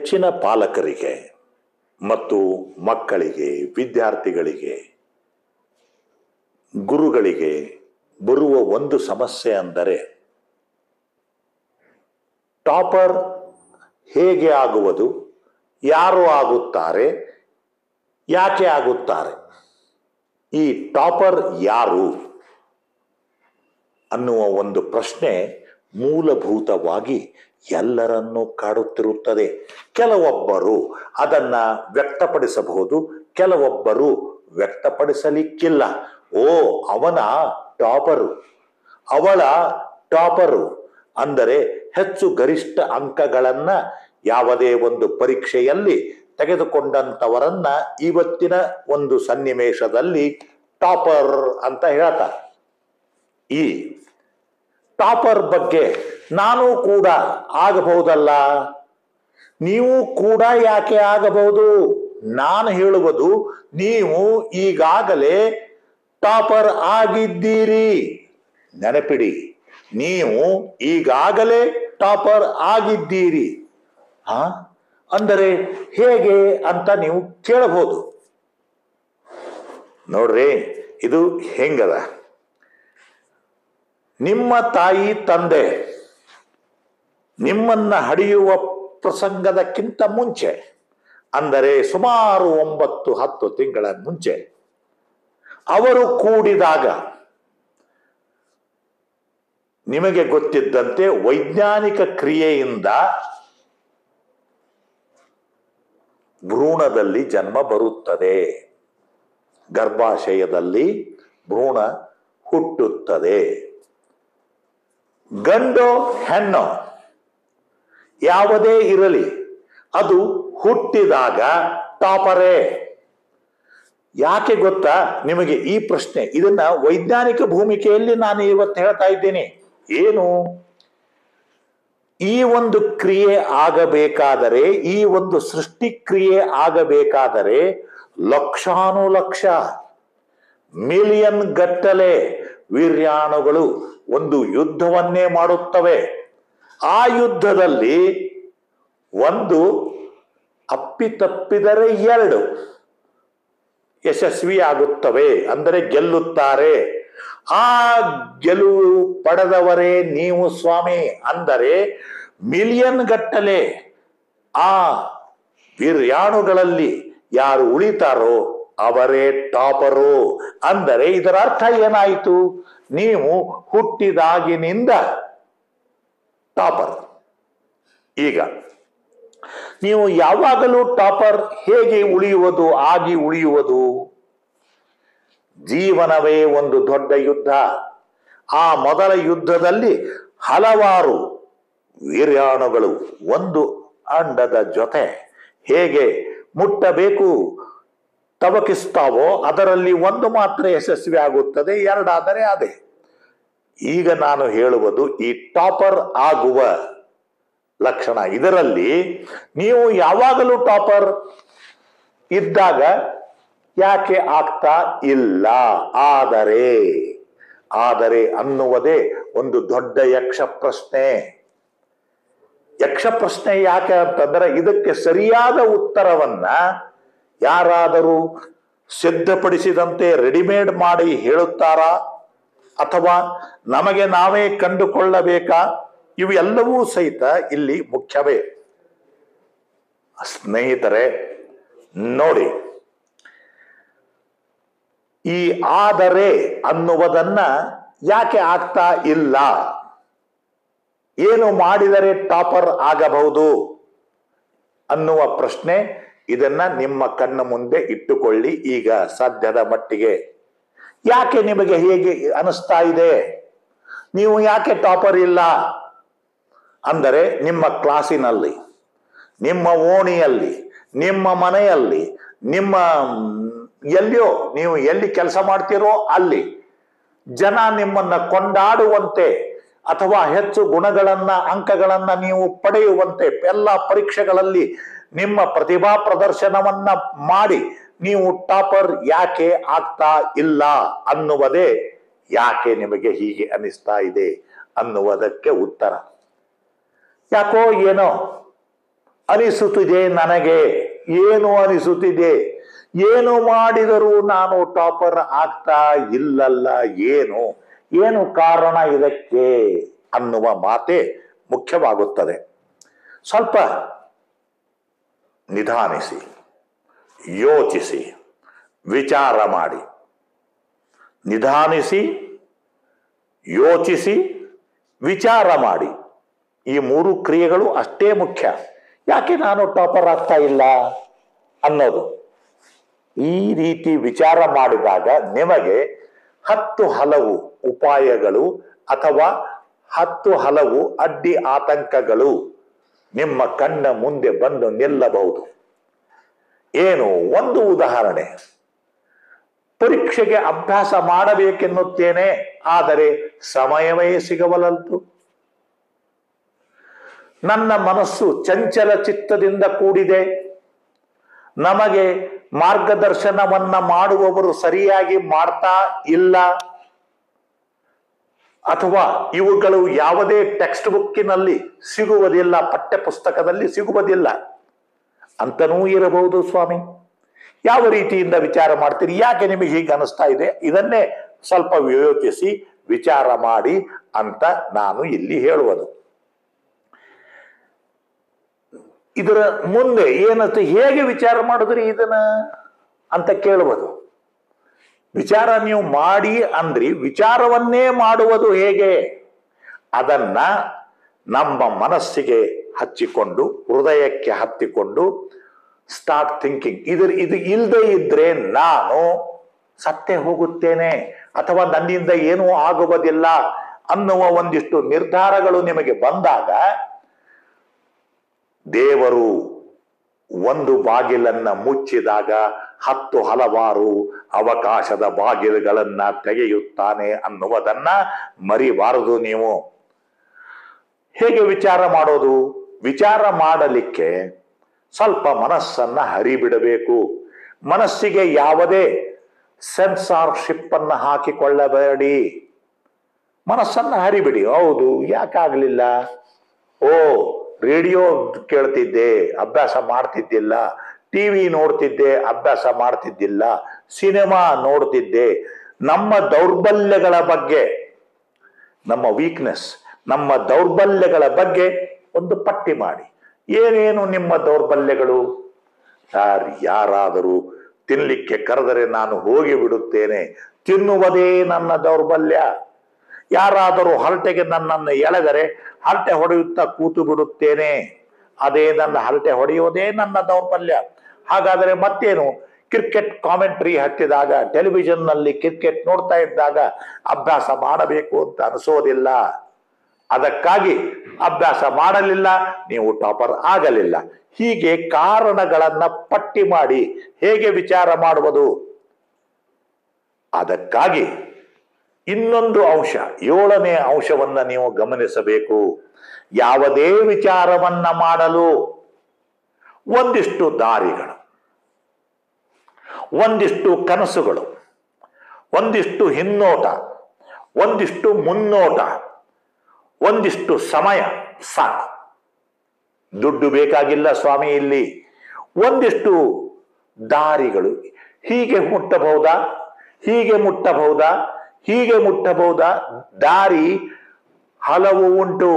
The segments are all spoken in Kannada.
ಹೆಚ್ಚಿನ ಪಾಲಕರಿಗೆ ಮತ್ತು ಮಕ್ಕಳಿಗೆ ವಿದ್ಯಾರ್ಥಿಗಳಿಗೆ ಗುರುಗಳಿಗೆ ಬರುವ ಒಂದು ಸಮಸ್ಯೆ ಅಂದರೆ ಟಾಪರ್ ಹೇಗೆ ಆಗುವುದು ಯಾರು ಆಗುತ್ತಾರೆ ಯಾಕೆ ಆಗುತ್ತಾರೆ ಈ ಟಾಪರ್ ಯಾರು ಅನ್ನುವ ಒಂದು ಪ್ರಶ್ನೆ ಮೂಲಭೂತವಾಗಿ ಎಲ್ಲರನ್ನೂ ಕಾಡುತ್ತಿರುತ್ತದೆ ಕೆಲವೊಬ್ಬರು ಅದನ್ನ ವ್ಯಕ್ತಪಡಿಸಬಹುದು ಕೆಲವೊಬ್ಬರು ವ್ಯಕ್ತಪಡಿಸಲಿಕ್ಕಿಲ್ಲ ಓ ಅವನ ಟಾಪರು ಅವಳ ಟಾಪರು ಅಂದರೆ ಹೆಚ್ಚು ಗರಿಷ್ಠ ಅಂಕಗಳನ್ನ ಯಾವುದೇ ಒಂದು ಪರೀಕ್ಷೆಯಲ್ಲಿ ತೆಗೆದುಕೊಂಡಂತವರನ್ನ ಇವತ್ತಿನ ಒಂದು ಸನ್ನಿವೇಶದಲ್ಲಿ ಟಾಪರ್ ಅಂತ ಹೇಳ್ತಾರೆ ಈ ಟಾಪರ್ ಬಗ್ಗೆ ನಾನು ಕೂಡ ಆಗಬಹುದಲ್ಲ ನೀವು ಕೂಡ ಯಾಕೆ ಆಗಬಹುದು ನಾನು ಹೇಳುವುದು ನೀವು ಈಗಾಗಲೇ ಟಾಪರ್ ಆಗಿದ್ದೀರಿ ನೆನಪಿಡಿ ನೀವು ಈಗಾಗಲೇ ಟಾಪರ್ ಆಗಿದ್ದೀರಿ ಹಾ ಅಂದರೆ ಹೇಗೆ ಅಂತ ನೀವು ಕೇಳಬಹುದು ನೋಡ್ರಿ ಇದು ಹೆಂಗದ ನಿಮ್ಮ ತಾಯಿ ತಂದೆ ನಿಮ್ಮನ್ನ ಹಡಿಯುವ ಪ್ರಸಂಗದಕ್ಕಿಂತ ಮುಂಚೆ ಅಂದರೆ ಸುಮಾರು ಒಂಬತ್ತು ಹತ್ತು ತಿಂಗಳ ಮುಂಚೆ ಅವರು ಕೂಡಿದಾಗ ನಿಮಗೆ ಗೊತ್ತಿದ್ದಂತೆ ವೈಜ್ಞಾನಿಕ ಕ್ರಿಯೆಯಿಂದ ಭ್ರೂಣದಲ್ಲಿ ಜನ್ಮ ಬರುತ್ತದೆ ಗರ್ಭಾಶಯದಲ್ಲಿ ಭ್ರೂಣ ಹುಟ್ಟುತ್ತದೆ ಗಂಡು ಹೆಣ್ಣು ಯಾವುದೇ ಇರಲಿ ಅದು ಹುಟ್ಟಿದಾಗ ಟಾಪರೇ ಯಾಕೆ ಗೊತ್ತಾ ನಿಮಗೆ ಈ ಪ್ರಶ್ನೆ ಇದನ್ನ ವೈಜ್ಞಾನಿಕ ಭೂಮಿಕೆಯಲ್ಲಿ ನಾನು ಇವತ್ತು ಹೇಳ್ತಾ ಇದ್ದೇನೆ ಏನು ಈ ಒಂದು ಕ್ರಿಯೆ ಆಗಬೇಕಾದರೆ ಈ ಒಂದು ಸೃಷ್ಟಿ ಕ್ರಿಯೆ ಆಗಬೇಕಾದರೆ ಲಕ್ಷಾನುಲಕ್ಷ ಮಿಲಿಯನ್ ಗಟ್ಟಲೆ ವೀರ್ಯಾಣುಗಳು ಒಂದು ಯುದ್ಧವನ್ನೇ ಮಾಡುತ್ತವೆ ಆ ಯುದ್ಧದಲ್ಲಿ ಒಂದು ಅಪ್ಪಿತಪ್ಪಿದರೆ ಎರಡು ಯಶಸ್ವಿ ಆಗುತ್ತವೆ ಅಂದರೆ ಗೆಲ್ಲುತ್ತಾರೆ ಆ ಗೆಲುವು ಪಡೆದವರೇ ನೀವು ಸ್ವಾಮಿ ಅಂದರೆ ಮಿಲಿಯನ್ ಗಟ್ಟಲೆ ಆ ವೀರ್ಯಾಣುಗಳಲ್ಲಿ ಯಾರು ಉಳಿತಾರೋ ಅವರೇ ಟಾಪರು ಅಂದರೆ ಇದರ ಅರ್ಥ ಏನಾಯಿತು ನೀವು ಹುಟ್ಟಿದಾಗಿನಿಂದ ಟಾಪರ್ ಈಗ ನೀವು ಯಾವಾಗಲೂ ಟಾಪರ್ ಹೇಗೆ ಉಳಿಯುವುದು ಆಗಿ ಉಳಿಯುವುದು ಜೀವನವೇ ಒಂದು ದೊಡ್ಡ ಯುದ್ಧ ಆ ಮೊದಲ ಯುದ್ಧದಲ್ಲಿ ಹಲವಾರು ವೀರ್ಯಾಣುಗಳು ಒಂದು ಅಂಡದ ಜೊತೆ ಹೇಗೆ ಮುಟ್ಟಬೇಕು ತವಕಿಸ್ತಾವೋ ಅದರಲ್ಲಿ ಒಂದು ಮಾತ್ರ ಯಶಸ್ವಿ ಆಗುತ್ತದೆ ಎರಡಾದರೆ ಅದೇ ಈಗ ನಾನು ಹೇಳುವುದು ಈ ಟಾಪರ್ ಆಗುವ ಲಕ್ಷಣ ಇದರಲ್ಲಿ ನೀವು ಯಾವಾಗಲೂ ಟಾಪರ್ ಇದ್ದಾಗ ಯಾಕೆ ಆಗ್ತಾ ಇಲ್ಲ ಆದರೆ ಆದರೆ ಅನ್ನುವುದೇ ಒಂದು ದೊಡ್ಡ ಯಕ್ಷ ಪ್ರಶ್ನೆ ಯಕ್ಷ ಪ್ರಶ್ನೆ ಯಾಕೆ ಅಂತಂದ್ರೆ ಇದಕ್ಕೆ ಸರಿಯಾದ ಉತ್ತರವನ್ನ ಯಾರಾದರೂ ಸಿದ್ಧಪಡಿಸಿದಂತೆ ರೆಡಿಮೇಡ್ ಮಾಡಿ ಹೇಳುತ್ತಾರಾ ಅಥವಾ ನಮಗೆ ನಾವೇ ಕಂಡುಕೊಳ್ಳಬೇಕಾ ಇವು ಎಲ್ಲವೂ ಸಹಿತ ಇಲ್ಲಿ ಮುಖ್ಯವೇ ಸ್ನೇಹಿತರೆ ನೋಡಿ ಈ ಆದರೆ ಅನ್ನುವುದನ್ನ ಯಾಕೆ ಆಗ್ತಾ ಇಲ್ಲ ಏನು ಮಾಡಿದರೆ ಟಾಪರ್ ಆಗಬಹುದು ಅನ್ನುವ ಪ್ರಶ್ನೆ ಇದನ್ನ ನಿಮ್ಮ ಕಣ್ಣ ಮುಂದೆ ಇಟ್ಟುಕೊಳ್ಳಿ ಈಗ ಸಾಧ್ಯದ ಮಟ್ಟಿಗೆ ಯಾಕೆ ನಿಮಗೆ ಹೇಗೆ ಅನಿಸ್ತಾ ಇದೆ ನೀವು ಯಾಕೆ ಟಾಪರ್ ಇಲ್ಲ ಅಂದರೆ ನಿಮ್ಮ ಕ್ಲಾಸಿನಲ್ಲಿ ನಿಮ್ಮ ಓಣಿಯಲ್ಲಿ ನಿಮ್ಮ ಮನೆಯಲ್ಲಿ ನಿಮ್ಮ ಎಲ್ಲಿಯೋ ನೀವು ಎಲ್ಲಿ ಕೆಲಸ ಮಾಡ್ತೀರೋ ಅಲ್ಲಿ ಜನ ನಿಮ್ಮನ್ನ ಕೊಂಡಾಡುವಂತೆ ಅಥವಾ ಹೆಚ್ಚು ಗುಣಗಳನ್ನ ಅಂಕಗಳನ್ನ ನೀವು ಪಡೆಯುವಂತೆ ಎಲ್ಲ ಪರೀಕ್ಷೆಗಳಲ್ಲಿ ನಿಮ್ಮ ಪ್ರತಿಭಾ ಪ್ರದರ್ಶನವನ್ನ ಮಾಡಿ ನೀವು ಟಾಪರ್ ಯಾಕೆ ಆಗ್ತಾ ಇಲ್ಲ ಅನ್ನುವುದೇ ಯಾಕೆ ನಿಮಗೆ ಹೀಗೆ ಅನಿಸ್ತಾ ಇದೆ ಅನ್ನುವುದಕ್ಕೆ ಉತ್ತರ ಯಾಕೋ ಏನೋ ಅನಿಸುತ್ತಿದೆ ನನಗೆ ಏನು ಅನಿಸುತ್ತಿದೆ ಏನು ಮಾಡಿದರೂ ನಾನು ಟಾಪರ್ ಆಗ್ತಾ ಇಲ್ಲಲ್ಲ ಏನು ಏನು ಕಾರಣ ಇದಕ್ಕೆ ಅನ್ನುವ ಮಾತೆ ಮುಖ್ಯವಾಗುತ್ತದೆ ಸ್ವಲ್ಪ ನಿಧಾನಿಸಿ ಯೋಚಿಸಿ ವಿಚಾರ ಮಾಡಿ ನಿಧಾನಿಸಿ ಯೋಚಿಸಿ ವಿಚಾರ ಮಾಡಿ ಈ ಮೂರು ಕ್ರಿಯೆಗಳು ಅಷ್ಟೇ ಮುಖ್ಯ ಯಾಕೆ ನಾನು ಟಾಪರ್ ಆಗ್ತಾ ಇಲ್ಲ ಅನ್ನೋದು ಈ ರೀತಿ ವಿಚಾರ ಮಾಡಿದಾಗ ನಿಮಗೆ ಹತ್ತು ಹಲವು ಉಪಾಯಗಳು ಅಥವಾ ಹತ್ತು ಹಲವು ಅಡ್ಡಿ ಆತಂಕಗಳು ನಿಮ್ಮ ಕಣ್ಣ ಮುಂದೆ ಬಂದು ನಿಲ್ಲಬಹುದು ಏನು ಒಂದು ಉದಾಹರಣೆ ಪರೀಕ್ಷೆಗೆ ಅಭ್ಯಾಸ ಮಾಡಬೇಕೆನ್ನುತ್ತೇನೆ ಆದರೆ ಸಮಯವೇ ಸಿಗವಲಂತು ನನ್ನ ಮನಸ್ಸು ಚಂಚಲ ಚಿತ್ತದಿಂದ ಕೂಡಿದೆ ನಮಗೆ ಮಾರ್ಗದರ್ಶನವನ್ನ ಮಾಡುವವರು ಸರಿಯಾಗಿ ಮಾಡ್ತಾ ಇಲ್ಲ ಅಥವಾ ಇವುಗಳು ಯಾವುದೇ ಟೆಕ್ಸ್ಟ್ ಬುಕ್ಕಿನಲ್ಲಿ ಸಿಗುವುದಿಲ್ಲ ಪಠ್ಯ ಪುಸ್ತಕದಲ್ಲಿ ಸಿಗುವುದಿಲ್ಲ ಅಂತನೂ ಇರಬಹುದು ಸ್ವಾಮಿ ಯಾವ ರೀತಿಯಿಂದ ವಿಚಾರ ಮಾಡ್ತೀರಿ ಯಾಕೆ ನಿಮಗೆ ಹೀಗೆ ಅನಿಸ್ತಾ ಇದೆ ಇದನ್ನೇ ಸ್ವಲ್ಪ ಯೋಚಿಸಿ ವಿಚಾರ ಮಾಡಿ ಅಂತ ನಾನು ಇಲ್ಲಿ ಹೇಳುವುದು ಇದರ ಮುಂದೆ ಏನಂತ ಹೇಗೆ ವಿಚಾರ ಮಾಡಿದ್ರಿ ಇದನ್ನ ಅಂತ ಕೇಳುವುದು ವಿಚಾರ ನೀವು ಮಾಡಿ ಅಂದ್ರಿ ವಿಚಾರವನ್ನೇ ಮಾಡುವುದು ಹೇಗೆ ಅದನ್ನ ನಮ್ಮ ಮನಸ್ಸಿಗೆ ಹಚ್ಚಿಕೊಂಡು ಹೃದಯಕ್ಕೆ ಹತ್ತಿಕೊಂಡು ಸ್ಟಾರ್ಟ್ ಥಿಂಕಿಂಗ್ ಇದ್ರ ಇದು ಇಲ್ಲದೆ ಇದ್ರೆ ನಾನು ಸತ್ತೇ ಹೋಗುತ್ತೇನೆ ಅಥವಾ ನನ್ನಿಂದ ಏನೂ ಆಗುವುದಿಲ್ಲ ಅನ್ನುವ ಒಂದಿಷ್ಟು ನಿರ್ಧಾರಗಳು ನಿಮಗೆ ಬಂದಾಗ ದೇವರು ಒಂದು ಬಾಗಿಲನ್ನ ಮುಚ್ಚಿದಾಗ ಹತ್ತು ಹಲವಾರು ಅವಕಾಶದ ಬಾಗಿಲುಗಳನ್ನ ತೆಗೆಯುತ್ತಾನೆ ಅನ್ನುವುದನ್ನ ಮರಿಬಾರದು ನೀವು ಹೇಗೆ ವಿಚಾರ ಮಾಡೋದು ವಿಚಾರ ಮಾಡಲಿಕ್ಕೆ ಸ್ವಲ್ಪ ಮನಸ್ಸನ್ನ ಹರಿಬಿಡಬೇಕು ಮನಸ್ಸಿಗೆ ಯಾವುದೇ ಸೆನ್ಸಾರ್ಶಿಪ್ ಅನ್ನ ಹಾಕಿಕೊಳ್ಳಬೇಡಿ ಮನಸ್ಸನ್ನ ಹರಿಬಿಡಿ ಹೌದು ಯಾಕಾಗ್ಲಿಲ್ಲ ಓ ರೇಡಿಯೋ ಕೇಳ್ತಿದ್ದೆ ಅಭ್ಯಾಸ ಮಾಡ್ತಿದ್ದಿಲ್ಲ ಟಿವಿ ನೋಡ್ತಿದ್ದೆ ಅಭ್ಯಾಸ ಮಾಡ್ತಿದ್ದಿಲ್ಲ ಸಿನಿಮಾ ನೋಡ್ತಿದ್ದೆ ನಮ್ಮ ದೌರ್ಬಲ್ಯಗಳ ಬಗ್ಗೆ ನಮ್ಮ ವೀಕ್ನೆಸ್ ನಮ್ಮ ದೌರ್ಬಲ್ಯಗಳ ಬಗ್ಗೆ ಒಂದು ಪಟ್ಟಿ ಮಾಡಿ ಏನೇನು ನಿಮ್ಮ ದೌರ್ಬಲ್ಯಗಳು ಯಾರ್ ಯಾರಾದರೂ ತಿನ್ಲಿಕ್ಕೆ ಕರೆದರೆ ನಾನು ಹೋಗಿ ಬಿಡುತ್ತೇನೆ ತಿನ್ನುವುದೇ ನನ್ನ ದೌರ್ಬಲ್ಯ ಯಾರಾದರೂ ಹರಟೆಗೆ ನನ್ನನ್ನು ಎಳೆದರೆ ಹರಟೆ ಹೊಡೆಯುತ್ತಾ ಕೂತು ಬಿಡುತ್ತೇನೆ ಅದೇ ನನ್ನ ಹರಟೆ ಹೊಡೆಯುವುದೇ ನನ್ನ ದೌರ್ಬಲ್ಯ ಹಾಗಾದರೆ ಮತ್ತೇನು ಕ್ರಿಕೆಟ್ ಕಾಮೆಂಟ್ರಿ ಹಚ್ಚಿದಾಗ ಟೆಲಿವಿಷನ್ ನಲ್ಲಿ ಕ್ರಿಕೆಟ್ ನೋಡ್ತಾ ಇದ್ದಾಗ ಅಭ್ಯಾಸ ಮಾಡಬೇಕು ಅಂತ ಅನಿಸೋದಿಲ್ಲ ಅದಕ್ಕಾಗಿ ಅಭ್ಯಾಸ ಮಾಡಲಿಲ್ಲ ನೀವು ಟಾಪರ್ ಆಗಲಿಲ್ಲ ಹೀಗೆ ಕಾರಣಗಳನ್ನ ಪಟ್ಟಿ ಮಾಡಿ ಹೇಗೆ ವಿಚಾರ ಮಾಡುವುದು ಅದಕ್ಕಾಗಿ ಇನ್ನೊಂದು ಅಂಶ ಏಳನೇ ಅಂಶವನ್ನ ನೀವು ಗಮನಿಸಬೇಕು ಯಾವುದೇ ವಿಚಾರವನ್ನ ಮಾಡಲು ಒಂದಿಷ್ಟು ದಾರಿಗಳು ಒಂದಿಷ್ಟು ಕನಸುಗಳು ಒಂದಿಷ್ಟು ಹಿನ್ನೋಟ ಒಂದಿಷ್ಟು ಮುನ್ನೋಟ ಒಂದಿಷ್ಟು ಸಮಯ ಸಾಕು ದುಡ್ಡು ಬೇಕಾಗಿಲ್ಲ ಸ್ವಾಮಿ ಇಲ್ಲಿ ಒಂದಿಷ್ಟು ದಾರಿಗಳು ಹೀಗೆ ಮುಟ್ಟಬಹುದಾ ಹೀಗೆ ಮುಟ್ಟಬಹುದಾ ಹೀಗೆ ಮುಟ್ಟಬಹುದಾ ದಾರಿ ಹಲವು ಉಂಟು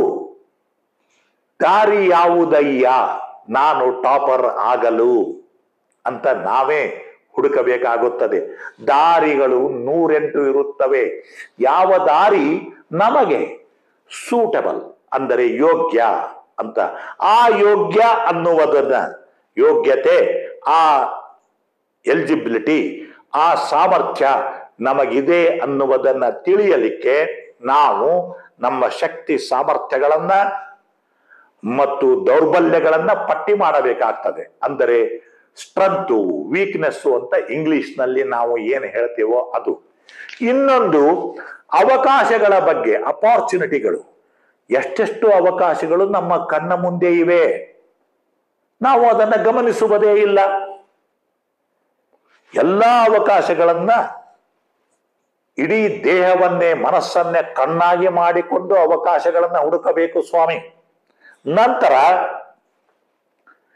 ದಾರಿ ಯಾವುದಯ್ಯ ನಾನು ಟಾಪರ್ ಆಗಲು ಅಂತ ನಾವೇ ಹುಡುಕಬೇಕಾಗುತ್ತದೆ ದಾರಿಗಳು ನೂರೆಂಟು ಇರುತ್ತವೆ ಯಾವ ದಾರಿ ನಮಗೆ ಸೂಟಬಲ್ ಅಂದರೆ ಯೋಗ್ಯ ಅಂತ ಆ ಯೋಗ್ಯ ಅನ್ನುವುದನ್ನ ಯೋಗ್ಯತೆ ಆ ಎಲಿಜಿಬಿಲಿಟಿ ಆ ಸಾಮರ್ಥ್ಯ ನಮಗಿದೆ ಅನ್ನುವುದನ್ನ ತಿಳಿಯಲಿಕ್ಕೆ ನಾವು ನಮ್ಮ ಶಕ್ತಿ ಸಾಮರ್ಥ್ಯಗಳನ್ನ ಮತ್ತು ದೌರ್ಬಲ್ಯಗಳನ್ನ ಪಟ್ಟಿ ಮಾಡಬೇಕಾಗ್ತದೆ ಅಂದರೆ ಸ್ಟ್ರೆಂತು ವೀಕ್ನೆಸ್ಸು ಅಂತ ಇಂಗ್ಲಿಷ್ ನಲ್ಲಿ ನಾವು ಏನು ಹೇಳ್ತೇವೋ ಅದು ಇನ್ನೊಂದು ಅವಕಾಶಗಳ ಬಗ್ಗೆ ಅಪಾರ್ಚುನಿಟಿಗಳು ಎಷ್ಟೆಷ್ಟು ಅವಕಾಶಗಳು ನಮ್ಮ ಕಣ್ಣ ಮುಂದೆ ಇವೆ ನಾವು ಅದನ್ನ ಗಮನಿಸುವುದೇ ಇಲ್ಲ ಎಲ್ಲ ಅವಕಾಶಗಳನ್ನ ಇಡೀ ದೇಹವನ್ನೇ ಮನಸ್ಸನ್ನೇ ಕಣ್ಣಾಗಿ ಮಾಡಿಕೊಂಡು ಅವಕಾಶಗಳನ್ನ ಹುಡುಕಬೇಕು ಸ್ವಾಮಿ ನಂತರ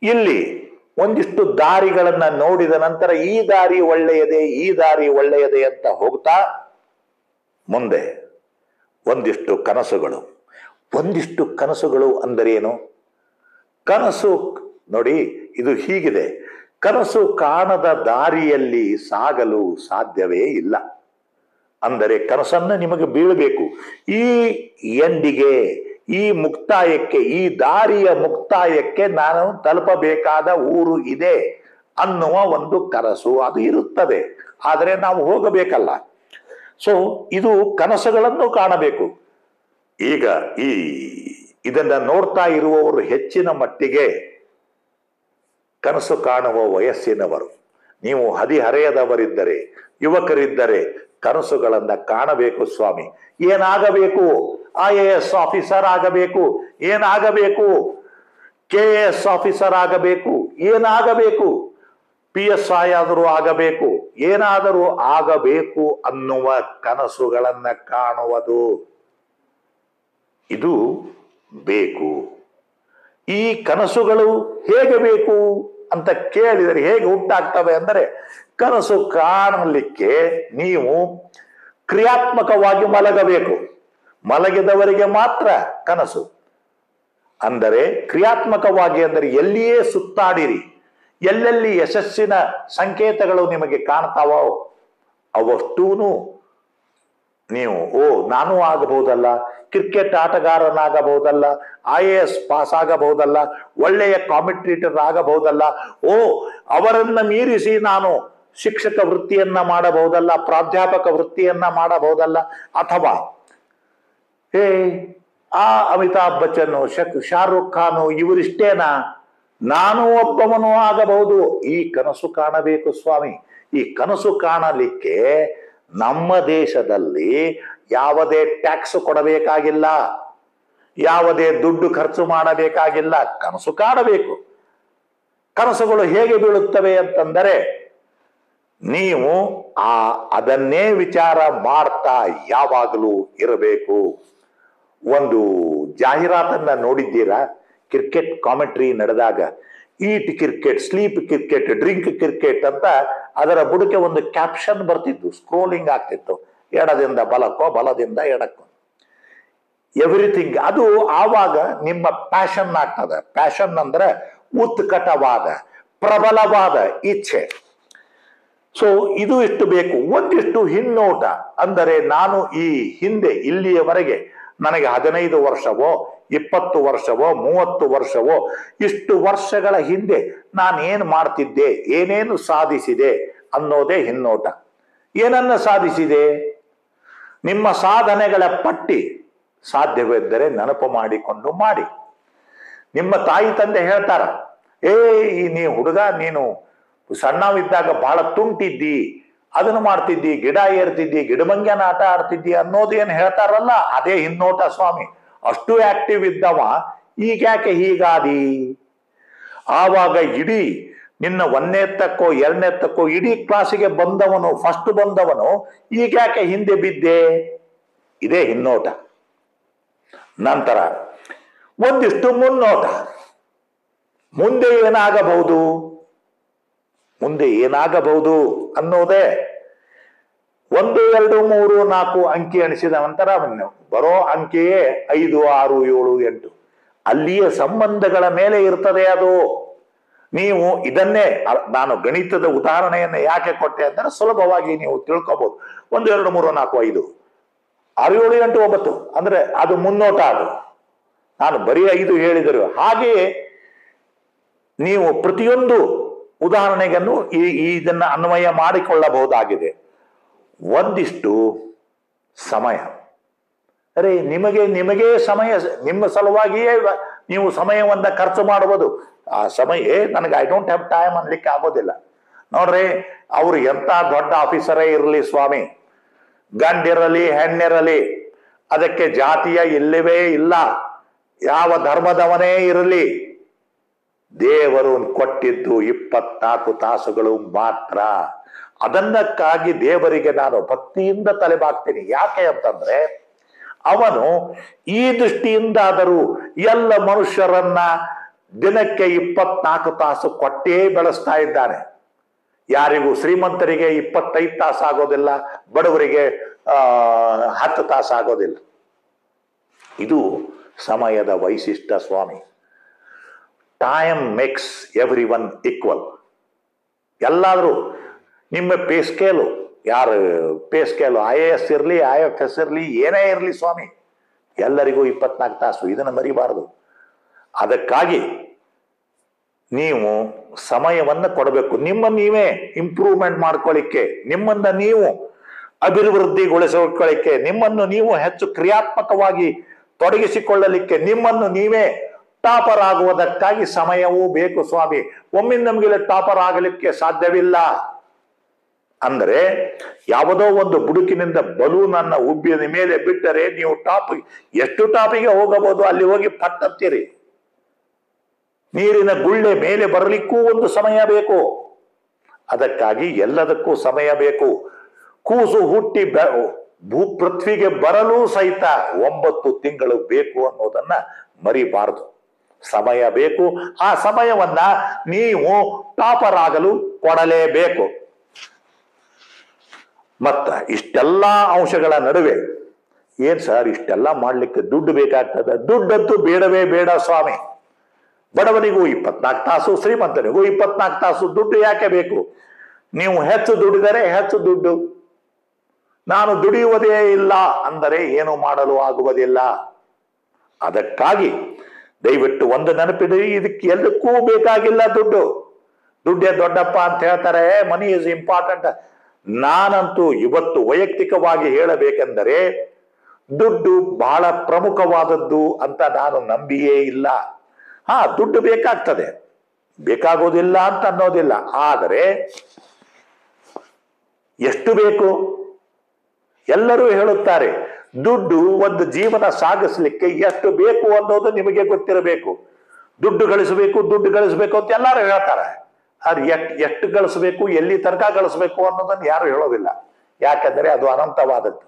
ಇಲ್ಲಿ ಒಂದಿಷ್ಟು ದಾರಿಗಳನ್ನ ನೋಡಿದ ನಂತರ ಈ ದಾರಿ ಒಳ್ಳೆಯದೇ ಈ ದಾರಿ ಒಳ್ಳೆಯದೇ ಅಂತ ಹೋಗ್ತಾ ಮುಂದೆ ಒಂದಿಷ್ಟು ಕನಸುಗಳು ಒಂದಿಷ್ಟು ಕನಸುಗಳು ಅಂದರೇನು ಕನಸು ನೋಡಿ ಇದು ಹೀಗಿದೆ ಕನಸು ಕಾಣದ ದಾರಿಯಲ್ಲಿ ಸಾಗಲು ಸಾಧ್ಯವೇ ಇಲ್ಲ ಅಂದರೆ ಕನಸನ್ನು ನಿಮಗೆ ಬೀಳಬೇಕು ಈ ಎಂಡಿಗೆ ಈ ಮುಕ್ತಾಯಕ್ಕೆ ಈ ದಾರಿಯ ಮುಕ್ತಾಯಕ್ಕೆ ನಾನು ತಲುಪಬೇಕಾದ ಊರು ಇದೆ ಅನ್ನುವ ಒಂದು ಕನಸು ಅದು ಇರುತ್ತದೆ ಆದರೆ ನಾವು ಹೋಗಬೇಕಲ್ಲ ಸೊ ಇದು ಕನಸುಗಳನ್ನು ಕಾಣಬೇಕು ಈಗ ಈ ಇದನ್ನ ನೋಡ್ತಾ ಇರುವವರು ಹೆಚ್ಚಿನ ಮಟ್ಟಿಗೆ ಕನಸು ಕಾಣುವ ವಯಸ್ಸಿನವರು ನೀವು ಹದಿಹರೆಯದವರಿದ್ದರೆ ಯುವಕರಿದ್ದರೆ ಕನಸುಗಳನ್ನ ಕಾಣಬೇಕು ಸ್ವಾಮಿ ಏನಾಗಬೇಕು ಐ ಎ ಎಸ್ ಆಫೀಸರ್ ಆಗಬೇಕು ಏನಾಗಬೇಕು ಕೆ ಎಸ್ ಆಫೀಸರ್ ಆಗಬೇಕು ಏನಾಗಬೇಕು ಪಿ ಎಸ್ ಐ ಆದರೂ ಆಗಬೇಕು ಏನಾದರೂ ಆಗಬೇಕು ಅನ್ನುವ ಕನಸುಗಳನ್ನ ಕಾಣುವುದು ಇದು ಬೇಕು ಈ ಕನಸುಗಳು ಹೇಗೆ ಬೇಕು ಅಂತ ಕೇಳಿದರೆ ಹೇಗೆ ಉಂಟಾಗ್ತವೆ ಅಂದರೆ ಕನಸು ಕಾಣಲಿಕ್ಕೆ ನೀವು ಕ್ರಿಯಾತ್ಮಕವಾಗಿ ಮಲಗಬೇಕು ಮಲಗಿದವರಿಗೆ ಮಾತ್ರ ಕನಸು ಅಂದರೆ ಕ್ರಿಯಾತ್ಮಕವಾಗಿ ಅಂದರೆ ಎಲ್ಲಿಯೇ ಸುತ್ತಾಡಿರಿ ಎಲ್ಲೆಲ್ಲಿ ಯಶಸ್ಸಿನ ಸಂಕೇತಗಳು ನಿಮಗೆ ಕಾಣ್ತಾವೋ ಅವಷ್ಟೂನು ನೀವು ಓ ನಾನು ಆಗಬಹುದಲ್ಲ ಕ್ರಿಕೆಟ್ ಆಟಗಾರನಾಗಬಹುದಲ್ಲ ಐ ಎ ಎಸ್ ಪಾಸ್ ಆಗಬಹುದಲ್ಲ ಒಳ್ಳೆಯ ಕಾಮೆಂಟ್ರೇಟರ್ ಆಗಬಹುದಲ್ಲ ಓ ಅವರನ್ನ ಮೀರಿಸಿ ನಾನು ಶಿಕ್ಷಕ ವೃತ್ತಿಯನ್ನ ಮಾಡಬಹುದಲ್ಲ ಪ್ರಾಧ್ಯಾಪಕ ವೃತ್ತಿಯನ್ನ ಮಾಡಬಹುದಲ್ಲ ಅಥವಾ ಏ ಆ ಅಮಿತಾಬ್ ಬಚ್ಚನ್ ಶಕ್ ಶಾರುಖ್ ಖಾನ್ ಇವರಿಷ್ಟೇನಾ ನಾನು ಒಬ್ಬವನು ಆಗಬಹುದು ಈ ಕನಸು ಕಾಣಬೇಕು ಸ್ವಾಮಿ ಈ ಕನಸು ಕಾಣಲಿಕ್ಕೆ ನಮ್ಮ ದೇಶದಲ್ಲಿ ಯಾವುದೇ ಟ್ಯಾಕ್ಸ್ ಕೊಡಬೇಕಾಗಿಲ್ಲ ಯಾವುದೇ ದುಡ್ಡು ಖರ್ಚು ಮಾಡಬೇಕಾಗಿಲ್ಲ ಕನಸು ಕಾಣಬೇಕು ಕನಸುಗಳು ಹೇಗೆ ಬೀಳುತ್ತವೆ ಅಂತಂದರೆ ನೀವು ಆ ಅದನ್ನೇ ವಿಚಾರ ಮಾಡ್ತಾ ಯಾವಾಗಲೂ ಇರಬೇಕು ಒಂದು ಜಾಹೀರಾತನ್ನ ನೋಡಿದ್ದೀರಾ ಕ್ರಿಕೆಟ್ ಕಾಮೆಂಟ್ರಿ ನಡೆದಾಗ eat cricket sleep cricket drink cricket ಅಂತ ಅದರ ಬುಡಕೆ ಒಂದು ಕ್ಯಾಪ್ಷನ್ ಬರ್ತಿತ್ತು ಸ್ಕ್ರೋಲಿಂಗ್ ಆಗ್ತಿತ್ತು ಎಡದಿಂದ ಬಲಕ್ಕೋ ಬಲದಿಂದ ಎಡಕ್ಕೋ ಎವ್ರಿಥಿಂಗ್ ಅದು ಆವಾಗ ನಿಮ್ಮ ಪ್ಯಾಷನ್ ಆಗ್ತದೆ ಪ್ಯಾಷನ್ ಅಂದ್ರೆ ಉತ್ಕಟವಾದ ಪ್ರಬಲವಾದ ಇಚ್ಛೆ ಸೊ ಇದು ಎಷ್ಟು ಬೇಕು ಒಂದಿಷ್ಟು ಹಿನ್ನೋಟ ಅಂದರೆ ನಾನು ಈ ಹಿಂದೆ ಇಲ್ಲಿಯವರೆಗೆ ನನಗೆ ಹದಿನೈದು ವರ್ಷವೋ ಇಪ್ಪತ್ತು ವರ್ಷವೋ ಮೂವತ್ತು ವರ್ಷವೋ ಇಷ್ಟು ವರ್ಷಗಳ ಹಿಂದೆ ನಾನು ಏನು ಮಾಡ್ತಿದ್ದೆ ಏನೇನು ಸಾಧಿಸಿದೆ ಅನ್ನೋದೇ ಹಿನ್ನೋಟ ಏನನ್ನ ಸಾಧಿಸಿದೆ ನಿಮ್ಮ ಸಾಧನೆಗಳ ಪಟ್ಟಿ ಸಾಧ್ಯವಿದ್ದರೆ ನೆನಪು ಮಾಡಿಕೊಂಡು ಮಾಡಿ ನಿಮ್ಮ ತಾಯಿ ತಂದೆ ಹೇಳ್ತಾರ ಏ ಈ ನೀ ಹುಡುಗ ನೀನು ಸಣ್ಣವಿದ್ದಾಗ ಬಹಳ ತುಂಟಿದ್ದಿ ಅದನ್ನು ಮಾಡ್ತಿದ್ದಿ ಗಿಡ ಏರ್ತಿದ್ದಿ ಗಿಡಮಂಗ್ಯನ ಆಟ ಆಡ್ತಿದ್ದಿ ಅನ್ನೋದು ಏನ್ ಹೇಳ್ತಾರಲ್ಲ ಅದೇ ಹಿನ್ನೋಟ ಸ್ವಾಮಿ ಅಷ್ಟು ಆಕ್ಟಿವ್ ಇದ್ದವ ಈಗ ಯಾಕೆ ಹೀಗಾದಿ ಆವಾಗ ಇಡೀ ನಿನ್ನ ಒಂದನೇತ್ತಕ್ಕೋ ಎರಡನೇತ್ತಕ್ಕೋ ಇಡೀ ಕ್ಲಾಸಿಗೆ ಬಂದವನು ಫಸ್ಟ್ ಬಂದವನು ಈಗ ಯಾಕೆ ಹಿಂದೆ ಬಿದ್ದೆ ಇದೇ ಹಿನ್ನೋಟ ನಂತರ ಒಂದಿಷ್ಟು ಮುನ್ನೋಟ ಮುಂದೆ ಏನಾಗಬಹುದು ಮುಂದೆ ಏನಾಗಬಹುದು ಅನ್ನೋದೇ ಒಂದು ಎರಡು ಮೂರು ನಾಲ್ಕು ಅಂಕಿ ಎಣಿಸಿದ ನಂತರ ಬರೋ ಅಂಕೆಯೇ ಐದು ಆರು ಏಳು ಎಂಟು ಅಲ್ಲಿಯ ಸಂಬಂಧಗಳ ಮೇಲೆ ಇರ್ತದೆ ಅದು ನೀವು ಇದನ್ನೇ ಅ- ನಾನು ಗಣಿತದ ಉದಾಹರಣೆಯನ್ನು ಯಾಕೆ ಕೊಟ್ಟೆ ಅಂದರೆ ಸುಲಭವಾಗಿ ನೀವು ತಿಳ್ಕೊಬಹುದು ಒಂದು ಎರಡು ಮೂರು ನಾಲ್ಕು ಐದು ಆರು ಏಳು ಎಂಟು ಒಂಬತ್ತು ಅಂದ್ರೆ ಅದು ಮುನ್ನೋಟ ಅದು ನಾನು ಬರೀ ಐದು ಹೇಳಿದರು ಹಾಗೆಯೇ ನೀವು ಪ್ರತಿಯೊಂದು ಉದಾಹರಣೆಗನ್ನು ಈ ಈ ಇದನ್ನ ಅನ್ವಯ ಮಾಡಿಕೊಳ್ಳಬಹುದಾಗಿದೆ ಒಂದಿಷ್ಟು ಸಮಯ ಅರೆ ನಿಮಗೆ ನಿಮಗೆ ಸಮಯ ನಿಮ್ಮ ಸಲುವಾಗಿಯೇ ವ- ನೀವು ಸಮಯವನ್ನ ಖರ್ಚು ಮಾಡುವುದು ಆ ಸಮಯ ಏ, ನನಗೆ ಐ ಡೋಂಟ್ ಹ್ಯಾವ್ ಟೈಮ್ ಅನ್ಲಿಕ್ಕೆ ಆಗೋದಿಲ್ಲ ನೋಡ್ರಿ ಅವ್ರು ಎಂತ ದೊಡ್ಡ ಆಫೀಸರೇ ಇರಲಿ ಸ್ವಾಮಿ ಗಂಡಿರಲಿ ಹೆಣ್ಣಿರಲಿ ಅದಕ್ಕೆ ಜಾತಿಯ ಇಲ್ಲವೇ ಇಲ್ಲ ಯಾವ ಧರ್ಮದವನೇ ಇರಲಿ ದೇವರು ಕೊಟ್ಟಿದ್ದು ಇಪ್ಪತ್ನಾಲ್ಕು ತಾಸುಗಳು ಮಾತ್ರ ಅದನ್ನಕ್ಕಾಗಿ ದೇವರಿಗೆ ನಾನು ಭಕ್ತಿಯಿಂದ ತಲೆಬಾಗ್ತೀನಿ ಯಾಕೆ ಅಂತಂದ್ರೆ ಅವನು ಈ ದೃಷ್ಟಿಯಿಂದಾದರೂ ಎಲ್ಲ ಮನುಷ್ಯರನ್ನ ದಿನಕ್ಕೆ ಇಪ್ಪತ್ನಾಲ್ಕು ತಾಸು ಕೊಟ್ಟೇ ಬೆಳೆಸ್ತಾ ಇದ್ದಾನೆ ಯಾರಿಗೂ ಶ್ರೀಮಂತರಿಗೆ ಇಪ್ಪತ್ತೈದು ತಾಸು ಆಗೋದಿಲ್ಲ ಬಡವರಿಗೆ ಆ ಹತ್ತು ತಾಸು ಆಗೋದಿಲ್ಲ ಇದು ಸಮಯದ ವೈಶಿಷ್ಟ್ಯ ಸ್ವಾಮಿ time makes every one equal ಎಲ್ಲಾದರೂ ನಿಮ್ಮ ಪೇ ಸ್ಕೇಲು ಯಾರು pay scale I A S ಇರಲಿ ಐ ಎಫ್ ಎಸ್ ಇರಲಿ ಏನೇ ಇರಲಿ ಸ್ವಾಮಿ ಎಲ್ಲರಿಗೂ ಇಪ್ಪತ್ನಾಲ್ಕು ತಾಸು ಇದನ್ನು ಮರಿಬಾರದು ಅದಕ್ಕಾಗಿ ನೀವು ಸಮಯವನ್ನು ಕೊಡಬೇಕು ನಿಮ್ಮ ನೀವೇ ಇಂಪ್ರೂವ್ಮೆಂಟ್ ಮಾಡ್ಕೊಳ್ಳಿಕ್ಕೆ ನಿಮ್ಮನ್ನ ನೀವು ಅಭಿವೃದ್ಧಿಗೊಳಿಸಿಕೊಳ್ಳಿಕ್ಕೆ ನಿಮ್ಮನ್ನು ನೀವು ಹೆಚ್ಚು ಕ್ರಿಯಾತ್ಮಕವಾಗಿ ತೊಡಗಿಸಿಕೊಳ್ಳಲಿಕ್ಕೆ ನಿಮ್ಮನ್ನು ನೀವೇ ಟಾಪರ್ ಆಗುವುದಕ್ಕಾಗಿ ಸಮಯವೂ ಬೇಕು ಸ್ವಾಮಿ ಒಮ್ಮೆ ನಮಗೆ ಟಾಪರ್ ಆಗಲಿಕ್ಕೆ ಸಾಧ್ಯವಿಲ್ಲ ಅಂದರೆ ಯಾವುದೋ ಒಂದು ಬುಡುಕಿನಿಂದ ಬಲೂನ್ ಅನ್ನ ಉಬ್ಬಿದ ಮೇಲೆ ಬಿಟ್ಟರೆ ನೀವು ಟಾಪ್ ಎಷ್ಟು ಟಾಪಿಗೆ ಹೋಗಬಹುದು ಅಲ್ಲಿ ಹೋಗಿ ಪಟ್ಟಂತೀರಿ ನೀರಿನ ಗುಳ್ಳೆ ಮೇಲೆ ಬರಲಿಕ್ಕೂ ಒಂದು ಸಮಯ ಬೇಕು ಅದಕ್ಕಾಗಿ ಎಲ್ಲದಕ್ಕೂ ಸಮಯ ಬೇಕು ಕೂಸು ಹುಟ್ಟಿ ಬೆ- ಭೂ ಪೃಥ್ವಿಗೆ ಬರಲು ಸಹಿತ ಒಂಬತ್ತು ತಿಂಗಳು ಬೇಕು ಅನ್ನೋದನ್ನ ಮರಿಬಾರದು ಸಮಯ ಬೇಕು ಆ ಸಮಯವನ್ನ ನೀವು ಟಾಪರ್ ಆಗಲು ಕೊಡಲೇಬೇಕು ಮತ್ತ ಇಷ್ಟೆಲ್ಲ ಅಂಶಗಳ ನಡುವೆ ಏನ್ ಸರ್ ಇಷ್ಟೆಲ್ಲ ಮಾಡ್ಲಿಕ್ಕೆ ದುಡ್ಡು ಬೇಕಾಗ್ತದೆ ದುಡ್ಡಂತೂ ಬೇಡವೇ ಬೇಡ ಸ್ವಾಮಿ ಬಡವನಿಗೂ ಇಪ್ಪತ್ನಾಲ್ಕು ತಾಸು ಶ್ರೀಮಂತನಿಗೂ ಇಪ್ಪತ್ನಾಲ್ಕು ತಾಸು ದುಡ್ಡು ಯಾಕೆ ಬೇಕು ನೀವು ಹೆಚ್ಚು ದುಡಿದರೆ ಹೆಚ್ಚು ದುಡ್ಡು ನಾನು ದುಡಿಯುವುದೇ ಇಲ್ಲ ಅಂದರೆ ಏನು ಮಾಡಲು ಆಗುವುದಿಲ್ಲ ಅದಕ್ಕಾಗಿ ದಯವಿಟ್ಟು ಒಂದು ನೆನಪಿಡಿ ಇದಕ್ಕೆ ಎಲ್ಲಕ್ಕೂ ಬೇಕಾಗಿಲ್ಲ ದುಡ್ಡು ದುಡ್ಡೇ ದೊಡ್ಡಪ್ಪ ಅಂತ ಹೇಳ್ತಾರೆ ಮನಿ ಇಸ್ ಇಂಪಾರ್ಟೆಂಟ್ ನಾನಂತೂ ಇವತ್ತು ವೈಯಕ್ತಿಕವಾಗಿ ಹೇಳಬೇಕೆಂದರೆ ದುಡ್ಡು ಬಹಳ ಪ್ರಮುಖವಾದದ್ದು ಅಂತ ನಾನು ನಂಬಿಯೇ ಇಲ್ಲ ಹಾ ದುಡ್ಡು ಬೇಕಾಗ್ತದೆ ಬೇಕಾಗೋದಿಲ್ಲ ಅಂತ ಅನ್ನೋದಿಲ್ಲ ಆದರೆ ಎಷ್ಟು ಬೇಕು ಎಲ್ಲರೂ ಹೇಳುತ್ತಾರೆ ದುಡ್ಡು ಒಂದು ಜೀವನ ಸಾಗಿಸ್ಲಿಕ್ಕೆ ಎಷ್ಟು ಬೇಕು ಅನ್ನೋದು ನಿಮಗೆ ಗೊತ್ತಿರಬೇಕು ದುಡ್ಡು ಗಳಿಸಬೇಕು ದುಡ್ಡು ಗಳಿಸಬೇಕು ಅಂತ ಎಲ್ಲರೂ ಹೇಳ್ತಾರೆ ಆದ್ರೆ ಎಷ್ಟ್ ಎಷ್ಟು ಗಳಿಸಬೇಕು ಎಲ್ಲಿ ತನಕ ಗಳಿಸಬೇಕು ಅನ್ನೋದನ್ನು ಯಾರು ಹೇಳೋದಿಲ್ಲ ಯಾಕಂದ್ರೆ ಅದು ಅನಂತವಾದದ್ದು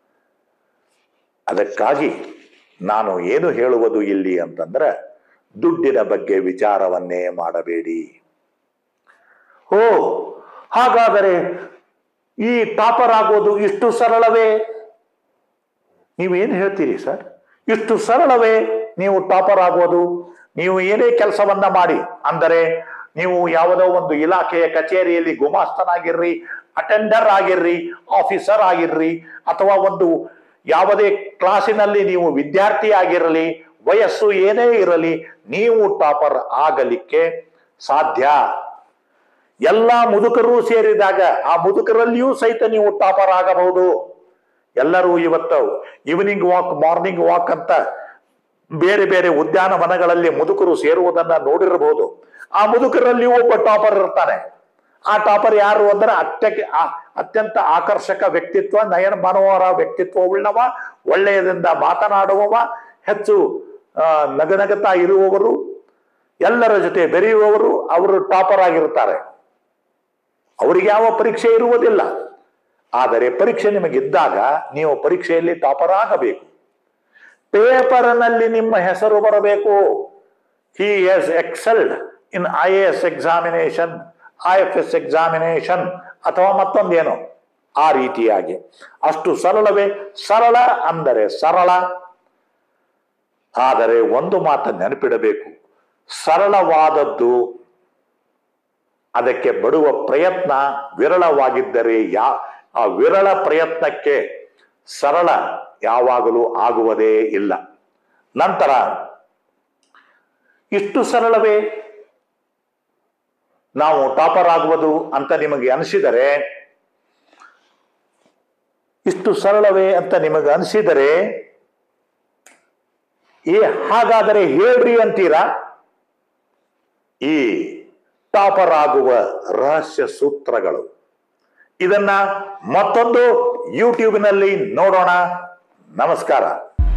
ಅದಕ್ಕಾಗಿ ನಾನು ಏನು ಹೇಳುವುದು ಇಲ್ಲಿ ಅಂತಂದ್ರೆ ದುಡ್ಡಿನ ಬಗ್ಗೆ ವಿಚಾರವನ್ನೇ ಮಾಡಬೇಡಿ ಓ ಹಾಗಾದರೆ ಈ ಟಾಪರ್ ಆಗೋದು ಇಷ್ಟು ಸರಳವೇ ನೀವೇನು ಹೇಳ್ತೀರಿ ಸರ್ ಇಷ್ಟು ಸರಳವೇ ನೀವು ಟಾಪರ್ ಆಗೋದು ನೀವು ಏನೇ ಕೆಲಸವನ್ನ ಮಾಡಿ ಅಂದರೆ ನೀವು ಯಾವುದೋ ಒಂದು ಇಲಾಖೆಯ ಕಚೇರಿಯಲ್ಲಿ ಗುಮಾಸ್ತನಾಗಿರ್ರಿ ಅಟೆಂಡರ್ ಆಗಿರ್ರಿ ಆಫೀಸರ್ ಆಗಿರ್ರಿ ಅಥವಾ ಒಂದು ಯಾವುದೇ ಕ್ಲಾಸಿನಲ್ಲಿ ನೀವು ವಿದ್ಯಾರ್ಥಿ ಆಗಿರಲಿ ವಯಸ್ಸು ಏನೇ ಇರಲಿ ನೀವು ಟಾಪರ್ ಆಗಲಿಕ್ಕೆ ಸಾಧ್ಯ ಎಲ್ಲ ಮುದುಕರು ಸೇರಿದಾಗ ಆ ಮುದುಕರಲ್ಲಿಯೂ ಸಹಿತ ನೀವು ಟಾಪರ್ ಆಗಬಹುದು ಎಲ್ಲರೂ ಇವತ್ತು ಈವ್ನಿಂಗ್ ವಾಕ್ ಮಾರ್ನಿಂಗ್ ವಾಕ್ ಅಂತ ಬೇರೆ ಬೇರೆ ಉದ್ಯಾನವನಗಳಲ್ಲಿ ಮುದುಕರು ಸೇರುವುದನ್ನ ನೋಡಿರಬಹುದು ಆ ಮುದುಕರಲ್ಲಿಯೂ ಒಬ್ಬ ಟಾಪರ್ ಇರ್ತಾನೆ ಆ ಟಾಪರ್ ಯಾರು ಅಂದ್ರೆ ಅತ್ಯಕ್ಕೆ ಆ- ಅತ್ಯಂತ ಆಕರ್ಷಕ ವ್ಯಕ್ತಿತ್ವ ನಯನ ಮನೋಹರ ವ್ಯಕ್ತಿತ್ವ ಉಳ್ಳವ ಒಳ್ಳೆಯದಿಂದ ಮಾತನಾಡುವವ ಹೆಚ್ಚು ಆ, ನಗನಗತಾ ಇರುವವರು ಎಲ್ಲರ ಜೊತೆ ಬೆರೆಯುವವರು ಅವರು ಟಾಪರ್ ಆಗಿರ್ತಾರೆ ಅವರಿಗೆ ಯಾವ ಪರೀಕ್ಷೆ ಇರುವುದಿಲ್ಲ ಆದರೆ ಪರೀಕ್ಷೆ ನಿಮಗಿದ್ದಾಗ ನೀವು ಪರೀಕ್ಷೆಯಲ್ಲಿ ಟಾಪರ್ ಆಗಬೇಕು ಪೇಪರ್ನಲ್ಲಿ ನಿಮ್ಮ ಹೆಸರು ಬರಬೇಕು he is excelled in I A S examination I F S examination ಅಥವಾ ಮತ್ತೊಂದೇನು ಆ ರೀತಿಯಾಗಿ ಅಷ್ಟು ಸರಳವೇ ಸರಳ ಅಂದರೆ ಸರಳ ಆದರೆ ಒಂದು ಮಾತು ನೆನಪಿಡಬೇಕು ಸರಳವಾದದ್ದು ಅದಕ್ಕೆ ಬಡುವ ಪ್ರಯತ್ನ ವಿರಳವಾಗಿದ್ದರೆ ಯಾ ಆ ವಿರಳ ಪ್ರಯತ್ನಕ್ಕೆ ಸರಳ ಯಾವಾಗಲೂ ಆಗುವುದೇ ಇಲ್ಲ ನಂತರ ಇಷ್ಟು ಸರಳವೇ ನಾವು ಟಾಪರ್ ಆಗುವುದು ಅಂತ ನಿಮಗೆ ಅನಿಸಿದರೆ ಇಷ್ಟು ಸರಳವೇ ಅಂತ ನಿಮಗೆ ಅನಿಸಿದರೆ ಏ ಹಾಗಾದರೆ ಹೇಳ್ರಿ ಅಂತೀರಾ ಈ ಟಾಪರ್ ಆಗುವ ರಹಸ್ಯ ಸೂತ್ರಗಳು ಇದನ್ನ ಮತ್ತೊಂದು ಯೂಟ್ಯೂಬ್ನಲ್ಲಿ ನೋಡೋಣ ನಮಸ್ಕಾರ